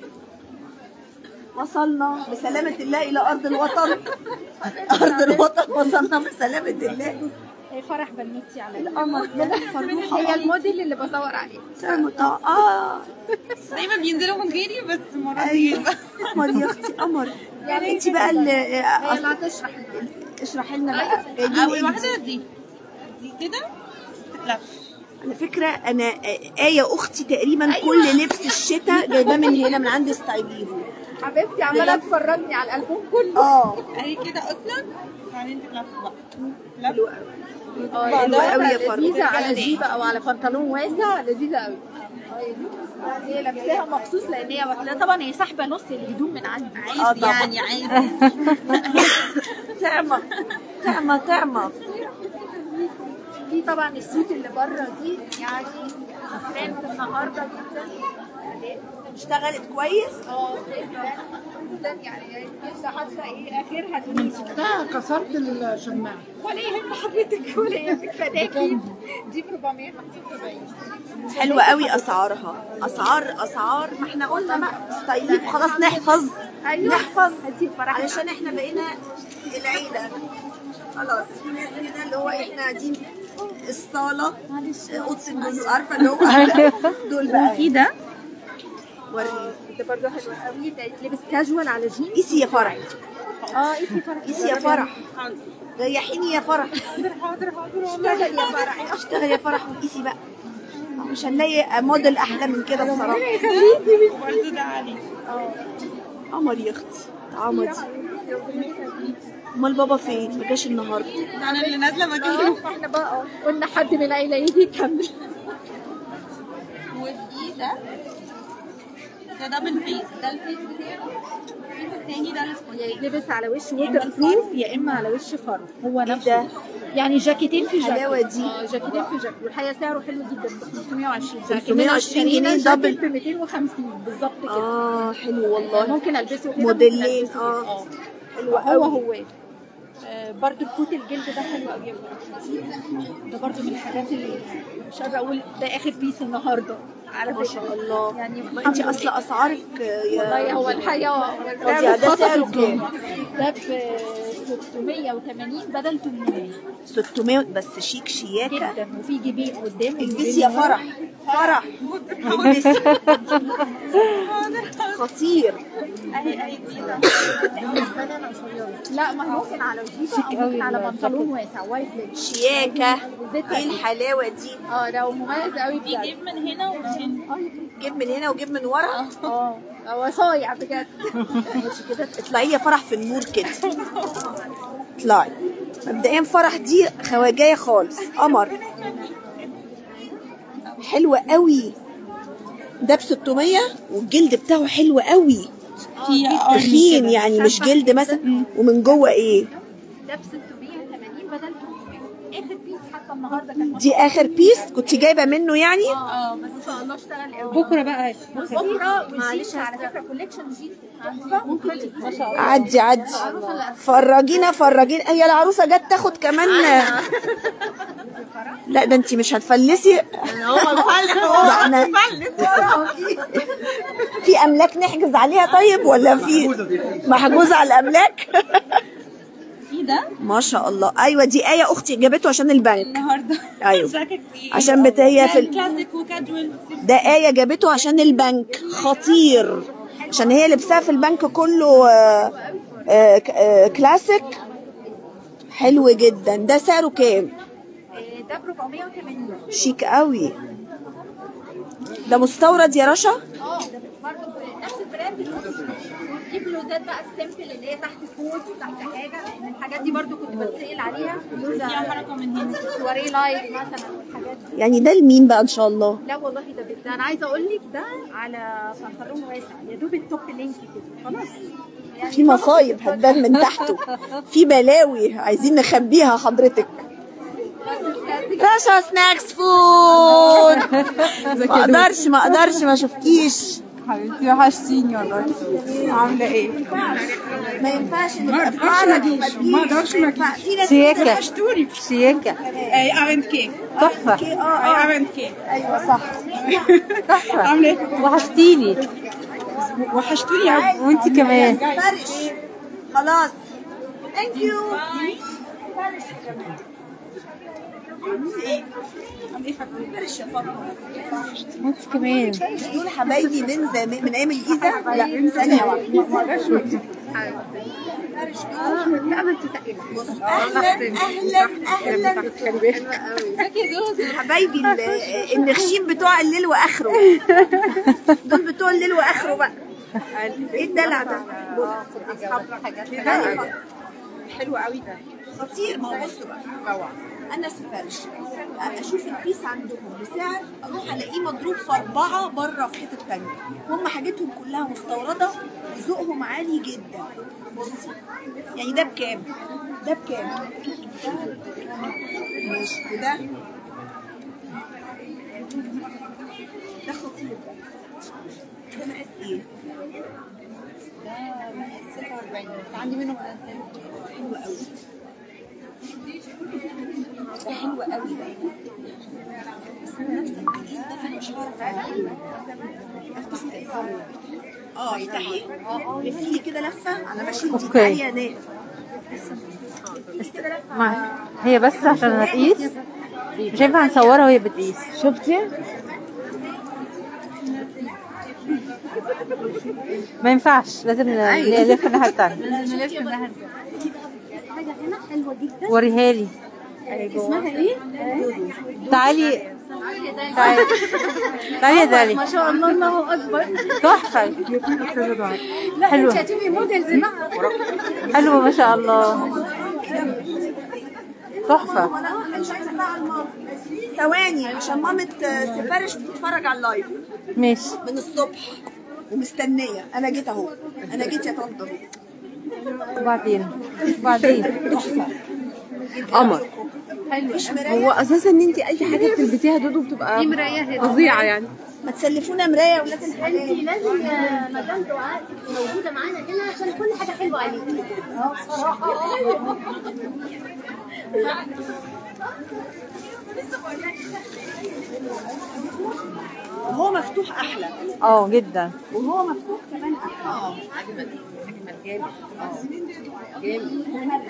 وصلنا بسلامة الله إلى أرض الوطن أرض الوطن وصلنا بسلامة الله فرح بنوتي على القمر يلا فروحة هي الموديل اللي بدور عليه تعمل اه دايما بينزلوا من غيري بس المره دي ايوه قمر يا اختي قمر يعني انت بقى اللي هي اللي أصل- هتشرح اشرحي لنا بقى جايبين اول إيه واحده دي دي كده تتلف على فكرة أنا آية أختي تقريبا كل لبس الشتاء جايباه من هنا من عند ستايليفو حبيبتي عماله تفرجني على الالبوم كله اه اهي كده اصلا بعدين تتلف بقى حلوة قوي اه حلوة قوي يا لذيذه فرح على جيبه او على بنطلون واسع لذيذه قوي هي لابساها مخصوص لان هي واخداها طبعا هي ساحبه نص الهدوم من عندي اه طبعا يعني عادي تعمى تعمى تعمى في طبعا السوت اللي بره دي يعني ترند النهارده جدا اشتغلت كويس اه جدا يعني لسه حاسه ايه اخرها دي ده كسرت الشماعة ولا يهم حضرتك ولا يهمك فداكي دي ب 475 حلوة قوي أسعارها أسعار أسعار ما احنا قلنا بقى ستايليفو خلاص نحفظ ايوه نحفظ هتجيب فرح علشان احنا بقينا العيلة خلاص في ناس كده اللي هو احنا قاعدين الصالة اوضة الجزء عارفة اللي هو دول بقى في ده وريني ده برضه حلو قوي ده يتلبس كاجوال على جينز قيسي يا فرح اه ايه في فرح قيسي يا فرح ريحيني يا فرح اشتغل يا فرح اشتغل يا فرح وقيسي بقى مش هنلاقي موديل احلى من كده بصراحة برضه ده علي قمر يا اختي عمدي امال بابا فين ما جاش النهارده انا اللي نازله مكانه احنا بقى اه قلنا حد من العيله يجي يكمل ودي ده ده دبل فيس ده الفيس بتاعه الفيس التاني ده السبونج يتلبس على وش ووتر بروف يا اما على وش فرو هو ايه نفسه ده يعني جاكيتين في جاكيت الحلاوة دي. اه جاكيتين في جاكيت والحقيقه سعره حلو جدا ب 520 520 جنيه دبل. ب 250 بالظبط كده اه حلو والله ممكن البسه كده موديلين ممكن ألبسه كده. اه حلو هو قوي هو آه، برضو الكوت الجلد ده حلو قوي يا فرح. ده برضو من الحاجات اللي مش قادره اقول ده اخر بيس النهارده على ما شاء الله يعني ما انت اصلا اسعارك والله يا هو الحقيقه فظيع. ده سعره كام؟ ده ب 680 بدل 800 600 بس شيك شياكه جدا وفي جيبين قدام البسي يا فرح فرح البسي خطير لا ما هو ممكن على جيبه او ممكن على بنطلون واسع وايت ليج شياكه ايه الحلاوه دي اه ده مميز قوي في جيب من هنا ومن هنا جيب من هنا وجيب من ورا اه هو صايع بجد ماشي كده اطلعي يا فرح في النور كده اطلعي مبدئيا فرح دي خواجايه خالص قمر حلوه قوي ده ب 600 والجلد بتاعه حلو قوي تخين يعني مش جلد مثلا ومن جوه ايه ده ب 680 بدل 800 اخر بيس حتى النهارده كانت دي اخر بيس كنت جايبه منه يعني اه بس ان شاء الله اشتغل قوي بكره بقى بكره وجينز على فكره كوليكشن جينز تحفه ممكن ما شاء الله عدي عدي فرجينا فرجينا هي العروسه جت تاخد كمان لا ده انت مش هتفلسي هو الحل هو ده احنا في املاك نحجز عليها طيب ولا في محجوزه على الاملاك في ده ما شاء الله ايوه دي ايه اختي جابته عشان البنك النهارده ايوه جاكيت فيه عشان بت هي في ال... كلاسيك وكاجوال ده آية جابته عشان البنك خطير عشان هي لبسها في البنك كله آه، آه، ك- آه، كلاسيك حلو جدا ده سعره كام إيه، ده ب 480 شيك قوي ده مستورد يا رشا اه ده برضه نفس البراند اللي هو دي بلوزات بقى السيمبل اللي هي تحت كوت تحت حاجه لان الحاجات دي برضه كنت بتسال عليها بلوزه فيها حركه من هنا سواري لايت مثلا والحاجات دي يعني ده لمين بقى ان شاء الله لا والله ده ده انا عايزه اقول لك ده على بنطلون واسع يا دوب التوب لينك كده خلاص يعني في مصايب هتبان من تحته في بلاوي عايزين نخبيها حضرتك رشا سناكس فود ما اقدرش ما اقدرش ما شفتيش حبيبتي وحشتيني والله عامله ايه؟ ما ينفعش ما اقدرش ما اجيش ما اقدرش ما اجيش في ناس شياكة وحشتوني شياكة اي ارنت كيك تحفة اي ارنت كيك ايوه صح تحفة عامله ايه؟ وحشتيني وحشتوني قوي وانت كمان فرش خلاص ثانك يو فرش يا فاطمه وانت كمان دول حبايبي من زمان من ايام الجيزه لا ثانيه واحده لا ما انت تقيله بص اهلا اهلا اهلا حبايبي ال- النخشين بتوع الليل واخره دول بتوع الليل واخره بقى ايه الدلع ده حلو قوي ده خطير ما هو بصوا بقى انا سفرش اشوف البيس عندهم بسعر اروح الاقيه مضروب في اربعه بره في حته تانيه هم حاجتهم كلها مستورده ذوقهم عالي جدا بصي يعني ده بكام؟ ده بكام؟ ماشي وده ده خطير ده ده مقاس ايه؟ عندي منه حلو قوي ده حلو قوي ده بس انا نفس التقيل ده فانا مش هعرف اعمله اه افتحي لفي لي كده لفه على ماشي انت أوكي. تعالي انام ما هي بس عشان هتقيس مش هينفع نصورها وهي بتقيس شفتي ما ينفعش لازم نلف الناحية التانية نلف الناحيه حاجه هنا حلوه جدا وريها لي اسمها ايه؟ تعالي تعالي تعالي يا دالي ما شاء الله الله اكبر تحفة لا حلوة. انت هتبقي موديلز بقى حلوة ما شاء الله تحفة مش عايزه ازعل ماما ثواني عشان مامة سفارش بتتفرج على اللايف ماشي من الصبح ومستنيه انا جيت اهو انا جيت يا طنط اهو وبعدين وبعدين تحفه قمر مفيش هو مرايه اساسا ان انت اي حاجه بتلبسيها دودو بتبقى في مرايه هنا فظيعه يعني ما تسلفونا مرايه يا ولاد الحلال لازم يا مدام دعاء تبقي موجوده معانا هنا عشان كل حاجه حلوه عليكي اه بصراحه وهو مفتوح احلى اه جدا وهو مفتوح كمان احلى اه جامد اه جامد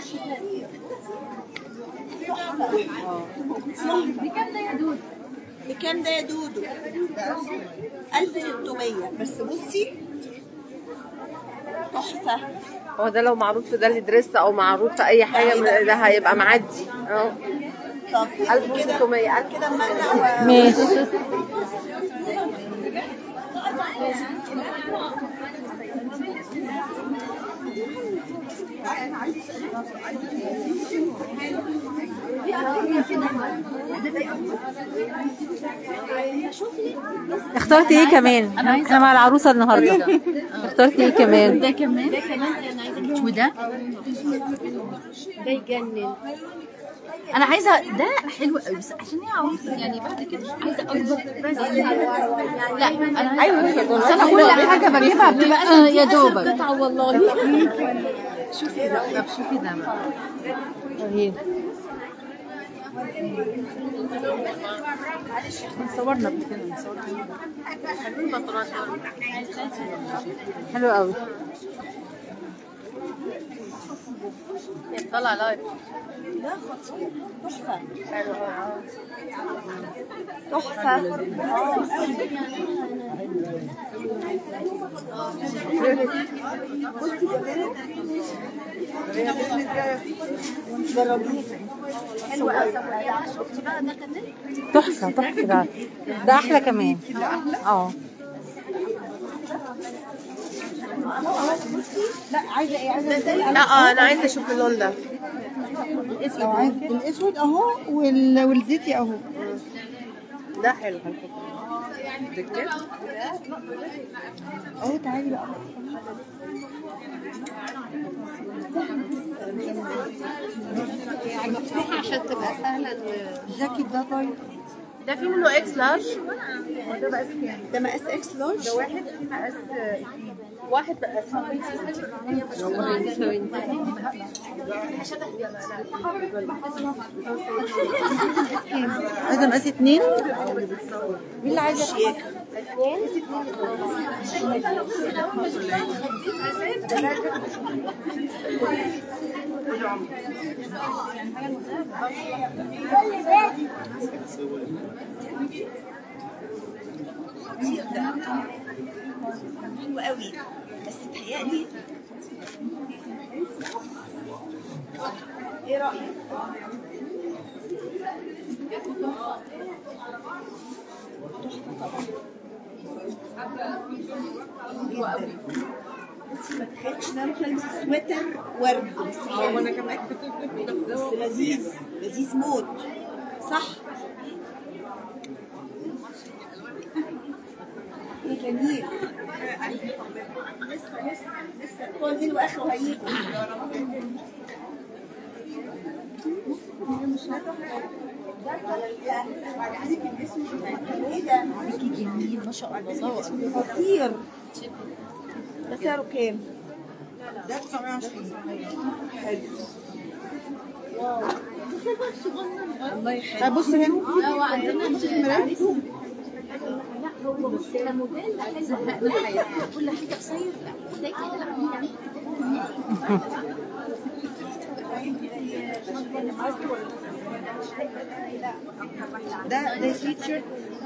بكام ده يا دودو؟ 1600 بس بصي تحفة هو ده لو معروض في دالي دريس او معروض في اي حاجه من- ده هيبقى معدي اه طب 1600 ألف. كده مقنع و- ماشي اخترت ايه كمان احنا مع العروسه النهارده اخترت ايه كمان ده كمان ده كمان انا عايزه وده ده يجنن انا عايزه ده حلو قوي بس عشان هي عروسه يعني بعد كده عايزه اكبر بس لا انا ايوه بس انا كل حاجه بجيبها بتبقى آه يا دوبك قطعه والله شوفي ده طب شوفي ده بقى رهيب صورنا قبل كده حلو قوي طلع لايف لا خطير تحفة تحفة آه، بصي كمان جربيه حلوة قوي شفتي بقى ده كمان تحفه تحفه ده ده احلى كمان اه لا عايزه ايه عايزه ازاي لا اه انا عايزه اشوف اللون ده لو عايز الاسود اهو وال... والزيتي اهو ده حلو على فكره اهو تعالي بقى عشان تبقى سهله الجاكيت ده طيب ده في منه اكس لارج ده مقاس اكس لارج واحد مقاس واحد مقاس عايزه مقاس اتنين مين اللي عايزه شيك خطير ده حلو قوي بس تهيألي ايه رأيك؟ بصي ما تخيلش ان انا ممكن البس سويتر ورد بس وانا كمان بس لذيذ لذيذ موت صح ايه جميل لسه لسه لسه كل دين واخره هيجوا ايه ده؟ جميل ما شاء الله خطير ده سعره كام؟ ده 920 حلو الله يخليك طيب بص هنا لا وعندنا لا هو بص كموديل زهقنا حياتنا كل حاجه قصير لا ده كده لا ده ده سويت شيرت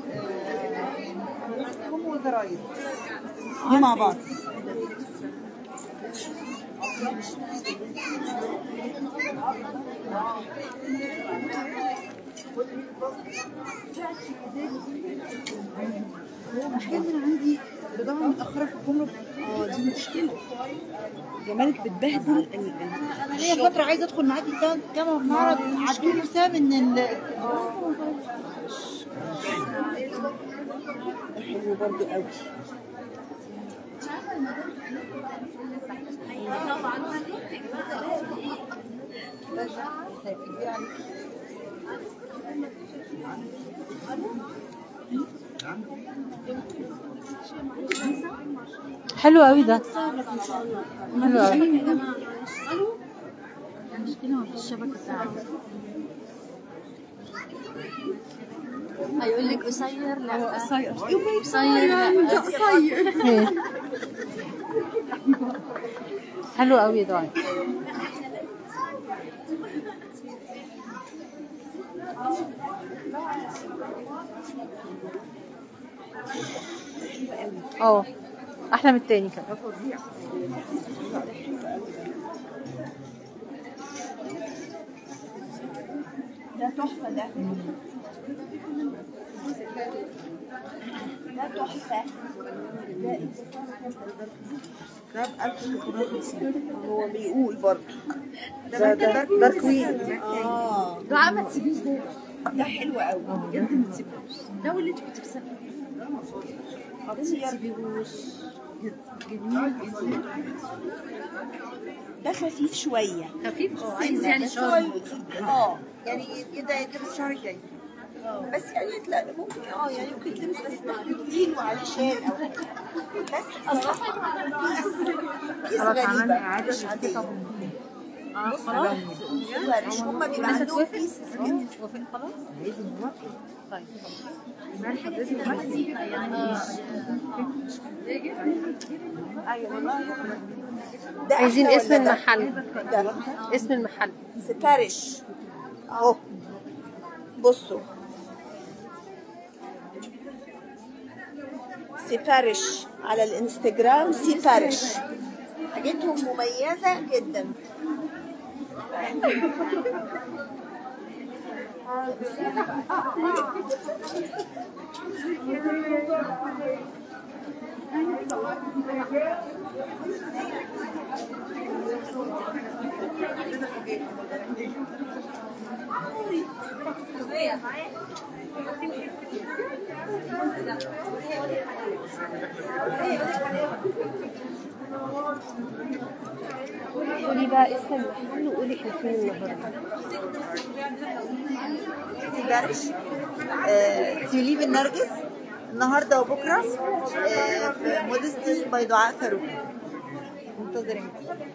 هم وزراير دي مع بعض المشكلة ان انا عندي بضاعة متأخرة في الجمرك اه دي مشكلة جمالك بتبهدل ال- ال- ليا فترة عايزة ادخل معاكي كام كام معرض عدولي بسبب ان ال حلو برضو قوي حلو قوي ده حلو قوي المشكله في الشبكه بتاعتي هيقول لك قصير لا قصير قصير لا إيه. حلو قوي ده اه احلى من التاني كمان ده تحفة ده ده تحفة ده ب 1650 هو بيقول برضه ده ده دارك وين اه دعاء ما تسيبيش ده ده حلو قوي بجد ما تسيبوش ده واللي انت كنت بتسميه خطير ده خفيف شوية خفيف اه عايز يعني بس شهر هو اه يعني ده يتلبس الشهر الجاي بس يعني لا ممكن اه يعني ممكن تلبس بس تقيل وعليه شال او بس بصراحة كيس كيس غريبة مش عادية بص بقى مش هما بيبقى عندهم كيس كده وافق خلاص طيب ده عايزين أحلى اسم ولا ده؟ المحل ده اسم المحل سبارش اهو بصوا سيبارش على الانستجرام سيبارش حاجتهم مميزة جدا قولي بقى اسم المحل وقولي احنا فين النهارده سيبارش آه، تيوليب النرجس النهارده وبكره آه، في مودستي باي دعاء فاروق منتظرين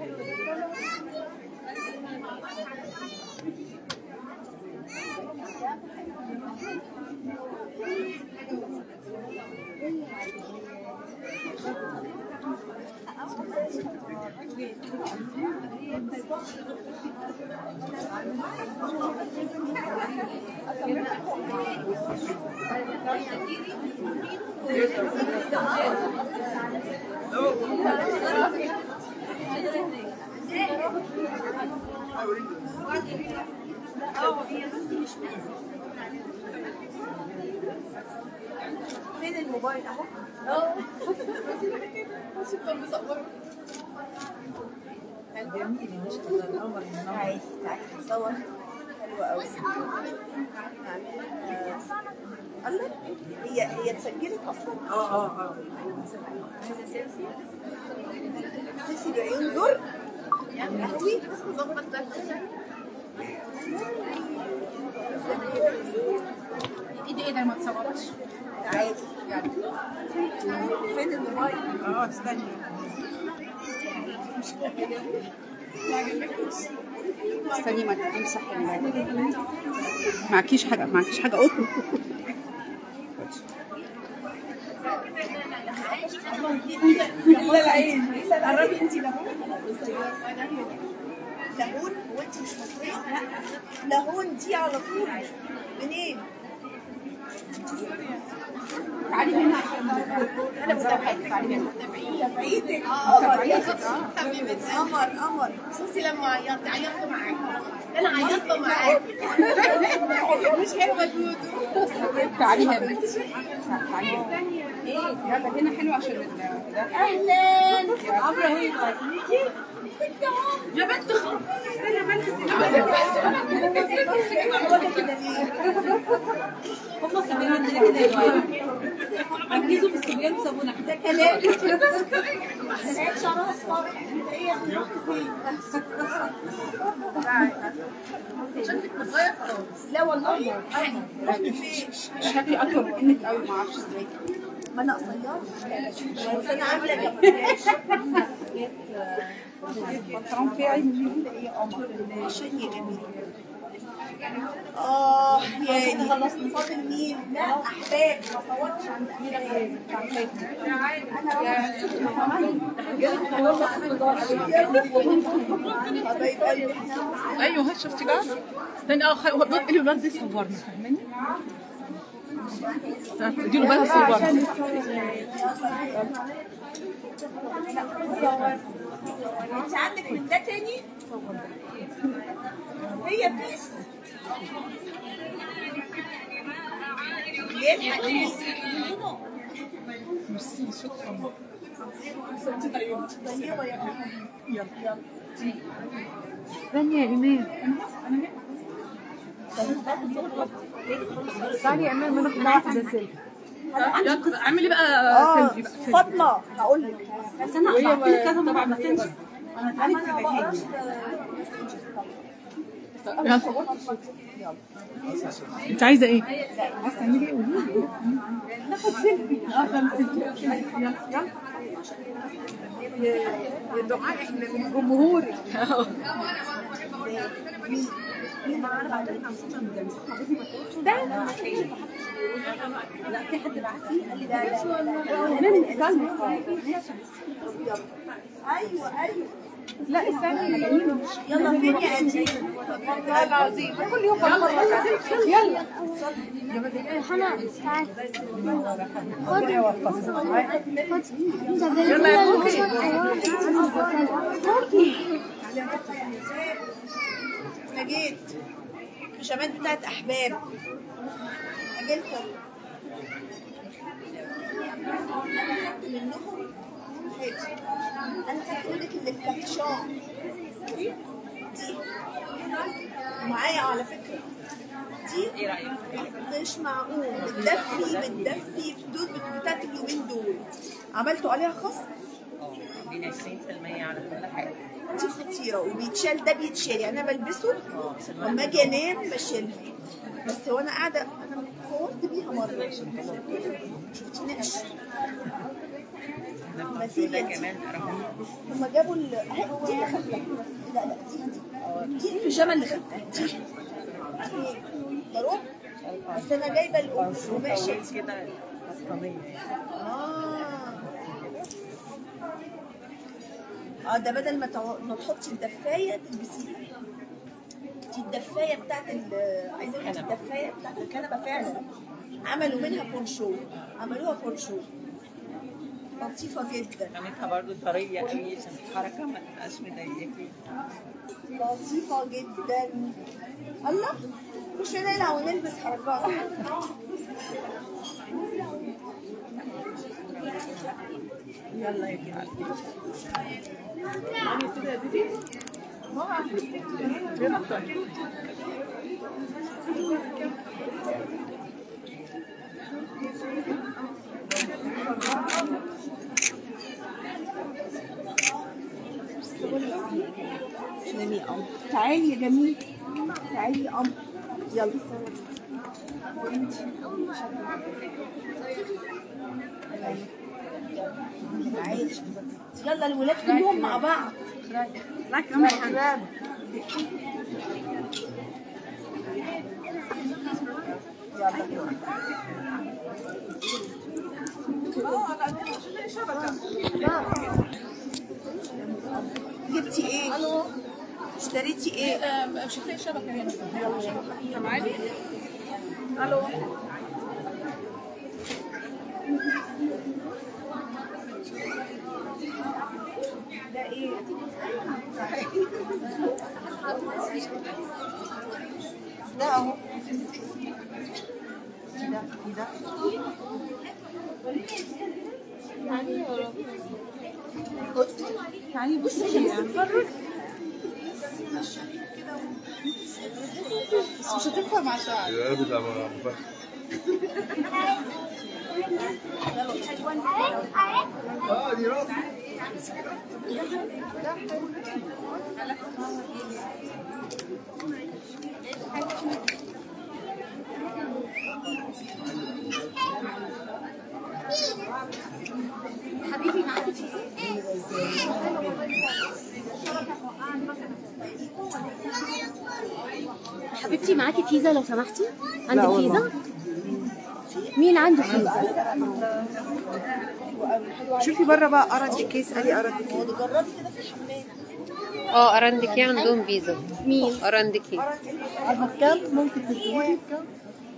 فين الموبايل اهو تعالي تعالي نصور حلوة قوي الله هي هي اتسجلت اصلا اه اه اه سيسي بعيون زر يا لهوي ايه ده ايه ده ما تصورش عادي فين الموبايل اه استني استني ما تمسح ال- معكيش حاجه معكيش حاجه قطن لا العين قربي انت لهون هو انت مش مصريه؟ لا لهون دي على طول منين؟ تعالي هنا عشان انا متابعتك تعالي هنا تبعيتك اه حبيبتي قمر قمر بصي لما عيطت عيطت معاك انا عيطت معاك مش حلوه دودو تعالي هنا تعالي هنا يلا هنا حلو عشان ال- ده اهلا عمرو اهي يا بنت خلاص هم سابينها كده كده يا جماعه ركزوا في الصبيان وسابونا ده كلام سعيد شعرها اصفر هي شكلك متغير خلاص لا والله رحت فين؟ شكلي اكبر منك قوي ما اعرفش ازاي ما انا قصيره بس انا عامله جمبرياج البنطلون بتاعي من ايه قمر شيء جميل اه يعني خلصنا فاضل مين؟ لا احباب ما صورتش عند احباب حبايب قلبي ايوه هاي شفتي بقى استني اه خ- هو بيقول لي الولد دي صورني فاهماني اديله بقى صورني انت عندك من ده تاني؟ هي بيس يلحق بيس ميرسي شكرا طيبة يا يلا ثانية يا إيمان تعالي يا إيمان نروح ناخد سيلفي يلا اعملي بقى اه سيلفي بقى سيلفي. فاطمة هقول لك بس انا بعت لك كذا مره ما تنسي انا ما بقراش يلا انت عايزه ايه؟ عايزه تعملي ايه قولي لي ناخد سيلفي اه نعمل سيلفي يلا يلا يا دعاء احنا من جمهورك لا في حد بعت لي قال لي لا لا لا لا ايوه ايوه لا استني يلا فين يا انجي والله العظيم كل يوم يلا يلا يا كوكي انا جيت البيجامات بتاعت احباب اجيلكم انا خدت منهم هاتي انا خدت منك اللي الكابتشون دي معايا على فكره دي ايه رايك مش معقول بتدفي بتدفي الدود بتاعت اليومين دول عملتوا عليها خصم اديني 20% على كل حاجه دي خطيره وبيتشال ده بيتشال يعني انا بلبسه لما اجي انام بشيلها بس وانا قاعده انا صورت بيها مره شفتنيش ما تيجي ده انت. كمان رهيب هما جابوا ال أهي، دي اللي خدتها لا لا دي دي دي البيجامه اللي خدتها دي بروح بس انا جايبه القماشه طويل كده بطانيه اه اه ده بدل ما تع- ما تحطي الدفايه تلبسيها دي الدفايه بتاعت ال- عايزه اقول لك الدفايه بتاعت الكنبه فعلا عملوا منها بونشو عملوها بونشو لطيفه جدا خامتها برضو طريه قوي عشان الحركه ما تبقاش مضايقاكي لطيفه جدا الله مش نقلع ونلبس حركات يلا يا جماعه تسلمي يا قمر تعالي يا جميل تعالي يا قمر يلا تعالي. يلا الولاد كلهم مع بعض جبتي ايه؟ اشتريتي ايه؟ مش هتلاقي شبكه هنا سامعاني؟ الو ده ايه؟ ده اهو ده ده يعني بصي يعني مش هتنفع مع شعر يا بتاع ابو فهد اه دي راس حبيبتي معاكي فيزا لو سمحتي لا عندك والله. فيزا مين عنده فيزا شوفي بره بقى ارد كيس ادي ارد كيس جربي كده في الحمام اه ارندكي عندهم فيزا مين ارندكي عارفه بكام ممكن تديني بكام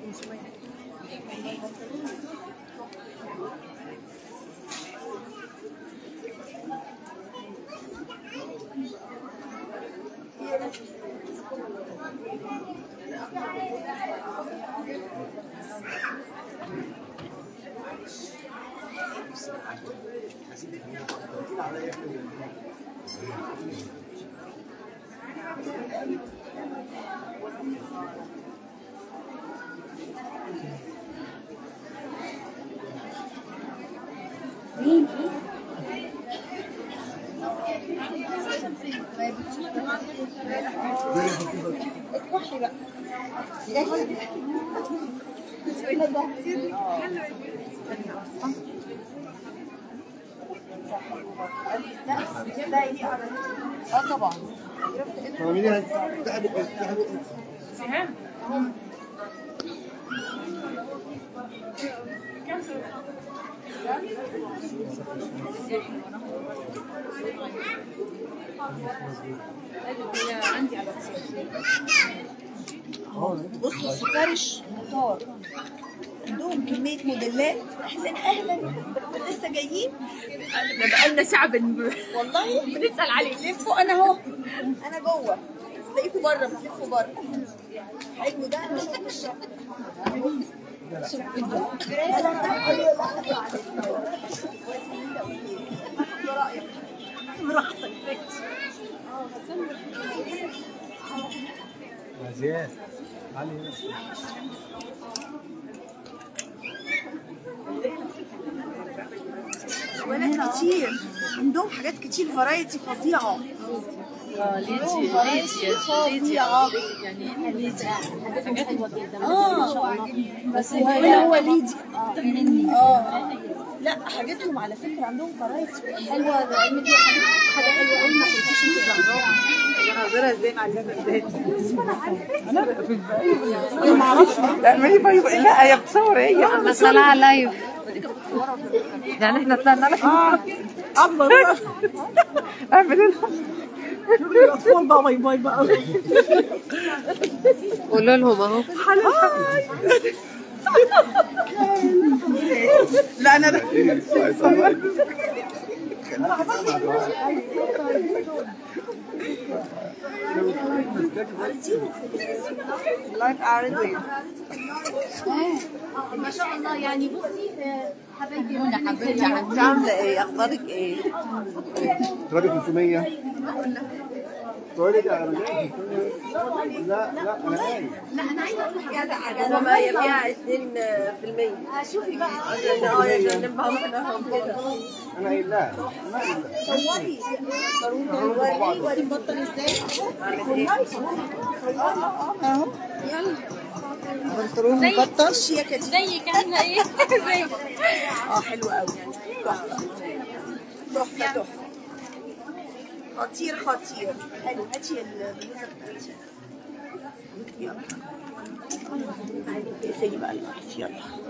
اطرحي بقى اه طبعا اعمليها افتحي بقك افتحي بقك بصوا السكرش طار عندهم كمية موديلات اهلا اهلا لسه جايين احنا بقالنا ساعة بن والله بنسأل عليك لفوا انا اهو انا جوه تلاقيكوا بره بتلفوا بره حلو ده زياد علي ولاد كتير عندهم حاجات كتير فرايتي فظيعة عندهم فرايتي فظيعة اه بس هو هو ليدي اه لا حاجتهم على فكرة عندهم فرايتي حلوه لان دي حاجه حاجه حلوه قوي ما كنتيش انت ظهراها مناظرها ازاي مع البنات انا ما اعرفش لا ما هي بايظ لا هي بتصور هي بس انا على لايف يعني احنا طلعنا لك اه اكبر اعمل لها الاطفال بقى باي باي بقى قولوا لهم اهو لا انا لايف عرضي ما شاء الله يعني بصي آه، حبايبي انا حبيبتي انت عامله ايه اخبارك ايه تواجد 500 تواجد يا رجال لا لا انا قايل لا انا عايزه اروح حاجه ماما هي فيها 2% شوفي بقى عشان اه عشان نبقى احنا كده انا قايل لا انا قايل لا وري وري بطل ازاي اهو يلا بنطلون مبطل شياكة دي ازيك عاملة ايه؟ ازيك؟ اه حلو قوي تحفة تحفة تحفة خطير خطير حلو هاتي البلوزة بتاعتي يلا اقفلي بقى اللايف يلا